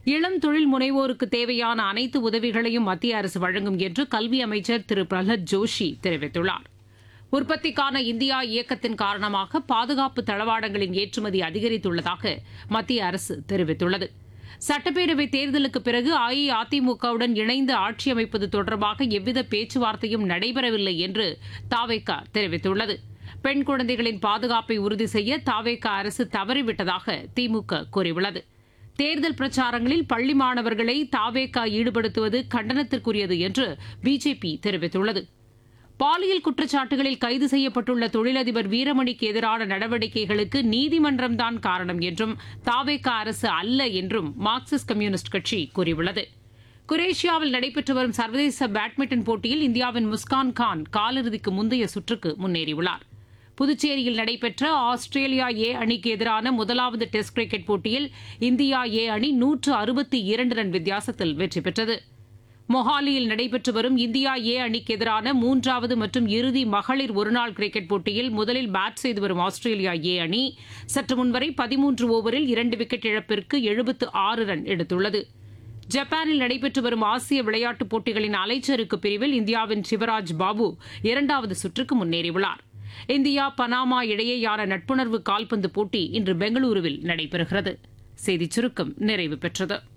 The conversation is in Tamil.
இளம் தொழில் முனைவோருக்கு தேவையான அனைத்து உதவிகளையும் மத்திய அரசு வழங்கும் என்று கல்வி அமைச்சர் திரு பிரஹ்லாத் ஜோஷி தெரிவித்துள்ளார் உற்பத்திக்கான இந்தியா இயக்கத்தின் காரணமாக பாதுகாப்பு தளவாடங்களின் ஏற்றுமதி அதிகரித்துள்ளதாக மத்திய அரசு தெரிவித்துள்ளது சட்டப்பேரவை தேர்தலுக்கு பிறகு அஇஅதிமுகவுடன் இணைந்து ஆட்சி அமைப்பது தொடர்பாக எவ்வித பேச்சுவார்த்தையும் நடைபெறவில்லை என்று தாவேகா தெரிவித்துள்ளது பெண் குழந்தைகளின் பாதுகாப்பை உறுதி செய்ய தாவேகா அரசு தவறிவிட்டதாக திமுக கூறியுள்ளது தேர்தல் பிரச்சாரங்களில் பள்ளி மாணவர்களை தாவேகா ஈடுபடுத்துவது கண்டனத்திற்குரியது என்று பிஜேபி தெரிவித்துள்ளது பாலியல் குற்றச்சாட்டுகளில் கைது செய்யப்பட்டுள்ள தொழிலதிபர் வீரமணிக்கு எதிரான நடவடிக்கைகளுக்கு நீதிமன்றம்தான் காரணம் என்றும் தாவேகா அரசு அல்ல என்றும் மார்க்சிஸ்ட் கம்யூனிஸ்ட் கட்சி கூறியுள்ளது குரேஷியாவில் நடைபெற்று வரும் சர்வதேச பேட்மிண்டன் போட்டியில் இந்தியாவின் முஸ்கான் கான் காலிறுதிக்கு முந்தைய சுற்றுக்கு முன்னேறியுள்ளார் புதுச்சேரியில் நடைபெற்ற ஆஸ்திரேலியா ஏ அணிக்கு எதிரான முதலாவது டெஸ்ட் கிரிக்கெட் போட்டியில் இந்தியா ஏ அணி நூற்று அறுபத்தி இரண்டு ரன் வித்தியாசத்தில் வெற்றி பெற்றது மொஹாலியில் நடைபெற்று வரும் இந்தியா ஏ அணிக்கு எதிரான மூன்றாவது மற்றும் இறுதி மகளிர் ஒருநாள் கிரிக்கெட் போட்டியில் முதலில் பேட் செய்து வரும் ஆஸ்திரேலியா ஏ அணி சற்று முன்வரை பதிமூன்று ஓவரில் இரண்டு விக்கெட் இழப்பிற்கு எழுபத்து ஆறு ரன் எடுத்துள்ளது ஜப்பானில் நடைபெற்று வரும் ஆசிய விளையாட்டுப் போட்டிகளின் அலைச்சறுக்கு பிரிவில் இந்தியாவின் சிவராஜ் பாபு இரண்டாவது சுற்றுக்கு முன்னேறியுள்ளார் இந்தியா பனாமா இடையேயான நட்புணர்வு கால்பந்து போட்டி இன்று பெங்களூருவில் நடைபெறுகிறது செய்திச் சுருக்கம் நிறைவு பெற்றது